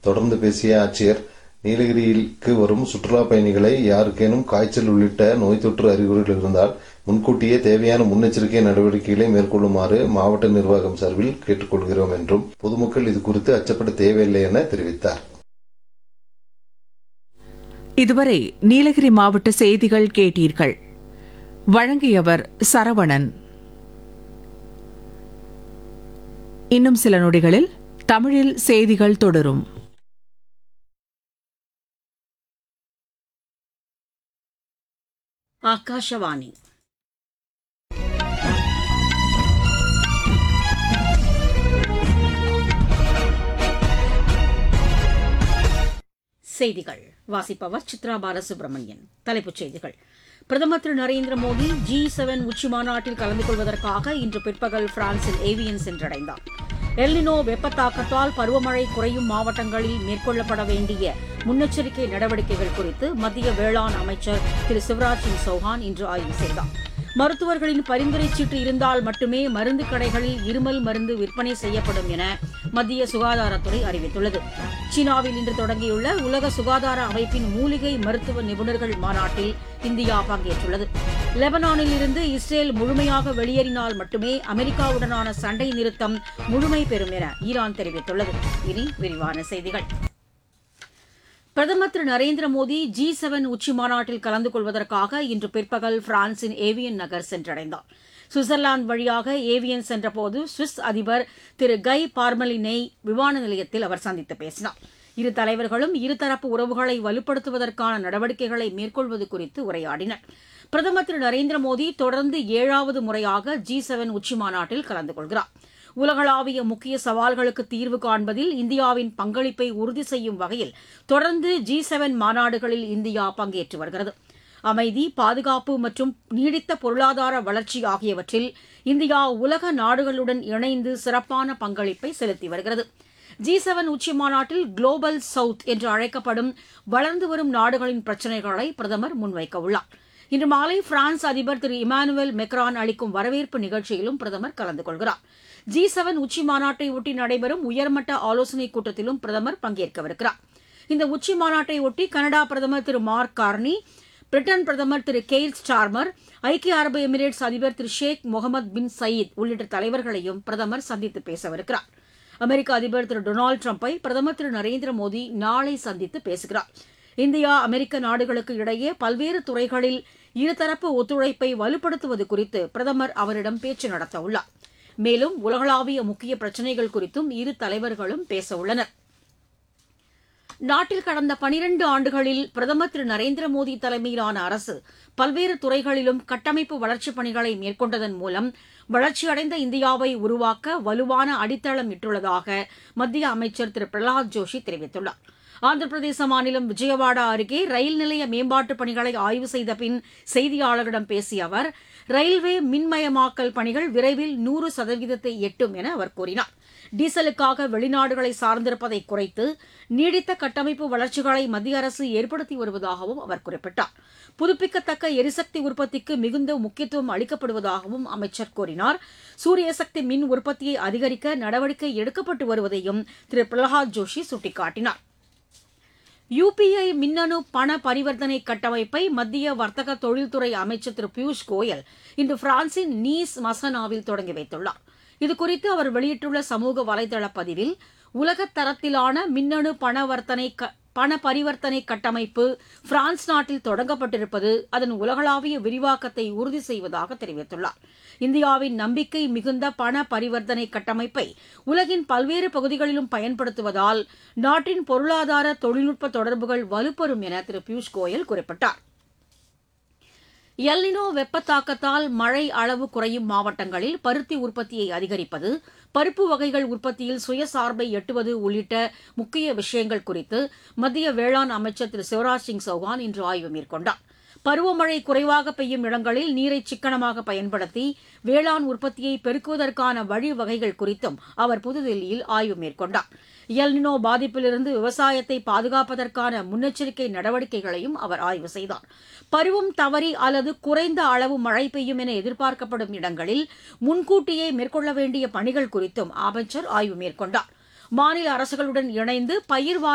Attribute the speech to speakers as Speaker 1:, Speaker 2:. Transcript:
Speaker 1: தொடர்ந்து பேசிய ஆட்சியர் நீலகிரிக்கு வரும் சுற்றுலா பயணிகளை யாருக்கேனும் காய்ச்சல் உள்ளிட்ட நோய் தொற்று அறிகுறிகள் இருந்தால் முன்கூட்டியே தேவையான முன்னெச்சரிக்கை நடவடிக்கைகளை மேற்கொள்ளுமாறு மாவட்ட நிர்வாகம் சார்பில் கேட்டுக்கொள்கிறோம் என்றும் பொதுமக்கள் இது குறித்து அச்சப்பட தேவையில்லை என தெரிவித்தார்
Speaker 2: இதுவரை நீலகிரி மாவட்ட செய்திகள் கேட்டீர்கள் வழங்கியவர் சரவணன் இன்னும் சில நொடிகளில் தமிழில் செய்திகள் தொடரும்
Speaker 3: ಆಕಾಶವಾಣಿ செய்திகள் வாசிப்பவர் சித்ரா பாலசுப்ரமணியன் தலைப்புச் செய்திகள் பிரதமர் திரு நரேந்திர மோடி ஜி செவன் உச்சி மாநாட்டில் கலந்து கொள்வதற்காக இன்று பிற்பகல் பிரான்சில் ஏவியன் சென்றடைந்தார் எல்லினோ வெப்பத்தாக்கத்தால் பருவமழை குறையும் மாவட்டங்களில் மேற்கொள்ளப்பட வேண்டிய முன்னெச்சரிக்கை நடவடிக்கைகள் குறித்து மத்திய வேளாண் அமைச்சர் திரு சிவராஜ் சிங் சௌஹான் இன்று ஆய்வு செய்தார் மருத்துவர்களின் பரிந்துரை சீட்டு இருந்தால் மட்டுமே மருந்து கடைகளில் இருமல் மருந்து விற்பனை செய்யப்படும் என மத்திய சுகாதாரத்துறை அறிவித்துள்ளது சீனாவில் இன்று தொடங்கியுள்ள உலக சுகாதார அமைப்பின் மூலிகை மருத்துவ நிபுணர்கள் மாநாட்டில் இந்தியா பங்கேற்றுள்ளது லெபனானில் இருந்து இஸ்ரேல் முழுமையாக வெளியேறினால் மட்டுமே அமெரிக்காவுடனான சண்டை நிறுத்தம் முழுமை பெறும் என ஈரான் தெரிவித்துள்ளது இனி விரிவான செய்திகள் பிரதமர் திரு நரேந்திர மோடி ஜி செவன் உச்சி மாநாட்டில் கலந்து கொள்வதற்காக இன்று பிற்பகல் பிரான்சின் ஏவியன் நகர் சென்றடைந்தார் சுவிட்சர்லாந்து வழியாக ஏவியன் சென்றபோது சுவிஸ் அதிபர் திரு கை பார்மலினை விமான நிலையத்தில் அவர் சந்தித்து பேசினார் இரு தலைவர்களும் இருதரப்பு உறவுகளை வலுப்படுத்துவதற்கான நடவடிக்கைகளை மேற்கொள்வது குறித்து உரையாடினர் பிரதமர் திரு நரேந்திர மோடி தொடர்ந்து ஏழாவது முறையாக ஜி செவன் உச்சி மாநாட்டில் கலந்து கொள்கிறார் உலகளாவிய முக்கிய சவால்களுக்கு தீர்வு காண்பதில் இந்தியாவின் பங்களிப்பை உறுதி செய்யும் வகையில் தொடர்ந்து ஜி செவன் மாநாடுகளில் இந்தியா பங்கேற்று வருகிறது அமைதி பாதுகாப்பு மற்றும் நீடித்த பொருளாதார வளர்ச்சி ஆகியவற்றில் இந்தியா உலக நாடுகளுடன் இணைந்து சிறப்பான பங்களிப்பை செலுத்தி வருகிறது ஜி செவன் உச்சி மாநாட்டில் குளோபல் சவுத் என்று அழைக்கப்படும் வளர்ந்து வரும் நாடுகளின் பிரச்சினைகளை பிரதமர் முன்வைக்க உள்ளார் இன்று மாலை பிரான்ஸ் அதிபர் திரு இமானுவேல் மெக்ரான் அளிக்கும் வரவேற்பு நிகழ்ச்சியிலும் பிரதமர் கலந்து கொள்கிறார் ஜி செவன் உச்சி மாநாட்டை ஒட்டி நடைபெறும் உயர்மட்ட ஆலோசனைக் கூட்டத்திலும் பிரதமர் பங்கேற்கவிருக்கிறார் இந்த உச்சி மாநாட்டை ஒட்டி கனடா பிரதமர் திரு மார்க் கார்னி பிரிட்டன் பிரதமர் திரு கெய்ல் ஸ்டார்மர் ஐக்கிய அரபு எமிரேட்ஸ் அதிபர் திரு ஷேக் முகமது பின் சயீத் உள்ளிட்ட தலைவர்களையும் பிரதமர் சந்தித்து பேசவிருக்கிறார் அமெரிக்க அதிபர் திரு டொனால்டு டிரம்பை பிரதமர் திரு நரேந்திர மோடி நாளை சந்தித்து பேசுகிறார் இந்தியா அமெரிக்க நாடுகளுக்கு இடையே பல்வேறு துறைகளில் இருதரப்பு ஒத்துழைப்பை வலுப்படுத்துவது குறித்து பிரதமர் அவரிடம் பேச்சு நடத்தவுள்ளார் மேலும் உலகளாவிய முக்கிய பிரச்சினைகள் குறித்தும் இரு தலைவர்களும் பேச உள்ளனர் நாட்டில் கடந்த பனிரண்டு ஆண்டுகளில் பிரதமர் திரு நரேந்திர மோடி தலைமையிலான அரசு பல்வேறு துறைகளிலும் கட்டமைப்பு வளர்ச்சிப் பணிகளை மேற்கொண்டதன் மூலம் வளர்ச்சியடைந்த இந்தியாவை உருவாக்க வலுவான அடித்தளம் இட்டுள்ளதாக மத்திய அமைச்சர் திரு பிரகலாத் ஜோஷி தெரிவித்துள்ளார் ஆந்திர பிரதேச மாநிலம் விஜயவாடா அருகே ரயில் நிலைய மேம்பாட்டுப் பணிகளை ஆய்வு செய்த பின் செய்தியாளர்களிடம் பேசிய அவர் ரயில்வே மின்மயமாக்கல் பணிகள் விரைவில் நூறு சதவீதத்தை எட்டும் என அவர் கூறினார் டீசலுக்காக வெளிநாடுகளை சார்ந்திருப்பதை குறைத்து நீடித்த கட்டமைப்பு வளர்ச்சிகளை மத்திய அரசு ஏற்படுத்தி வருவதாகவும் அவர் குறிப்பிட்டார் புதுப்பிக்கத்தக்க எரிசக்தி உற்பத்திக்கு மிகுந்த முக்கியத்துவம் அளிக்கப்படுவதாகவும் அமைச்சர் கூறினார் சூரிய சக்தி மின் உற்பத்தியை அதிகரிக்க நடவடிக்கை எடுக்கப்பட்டு வருவதையும் திரு பிரகலாத் ஜோஷி சுட்டிக்காட்டினார் யுபிஐ மின்னணு பண பரிவர்த்தனை கட்டமைப்பை மத்திய வர்த்தக தொழில்துறை அமைச்சர் திரு பியூஷ் கோயல் இன்று பிரான்சின் நீஸ் மசனாவில் தொடங்கி வைத்துள்ளார் இதுகுறித்து அவர் வெளியிட்டுள்ள சமூக வலைதள பதிவில் உலகத் தரத்திலான மின்னணு பணவர்த்தனை பண பரிவர்த்தனை கட்டமைப்பு பிரான்ஸ் நாட்டில் தொடங்கப்பட்டிருப்பது அதன் உலகளாவிய விரிவாக்கத்தை உறுதி செய்வதாக தெரிவித்துள்ளார் இந்தியாவின் நம்பிக்கை மிகுந்த பண பரிவர்த்தனை கட்டமைப்பை உலகின் பல்வேறு பகுதிகளிலும் பயன்படுத்துவதால் நாட்டின் பொருளாதார தொழில்நுட்ப தொடர்புகள் வலுப்பெறும் என திரு பியூஷ் கோயல் குறிப்பிட்டார் எல்னினோ வெப்பத்தாக்கத்தால் மழை அளவு குறையும் மாவட்டங்களில் பருத்தி உற்பத்தியை அதிகரிப்பது பருப்பு வகைகள் உற்பத்தியில் சுயசார்பை எட்டுவது உள்ளிட்ட முக்கிய விஷயங்கள் குறித்து மத்திய வேளாண் அமைச்சர் திரு சிவராஜ் சிங் சௌஹான் இன்று ஆய்வு மேற்கொண்டார் பருவமழை குறைவாக பெய்யும் இடங்களில் நீரை சிக்கனமாக பயன்படுத்தி வேளாண் உற்பத்தியை பெருக்குவதற்கான வழிவகைகள் குறித்தும் அவர் புதுதில்லியில் ஆய்வு மேற்கொண்டார் எல்னினோ பாதிப்பிலிருந்து விவசாயத்தை பாதுகாப்பதற்கான முன்னெச்சரிக்கை நடவடிக்கைகளையும் அவர் ஆய்வு செய்தார் பருவம் தவறி அல்லது குறைந்த அளவு மழை பெய்யும் என எதிர்பார்க்கப்படும் இடங்களில் முன்கூட்டியே மேற்கொள்ள வேண்டிய பணிகள் குறித்தும் அமைச்சர் ஆய்வு மேற்கொண்டார் மாநில அரசுகளுடன் இணைந்து பயிர்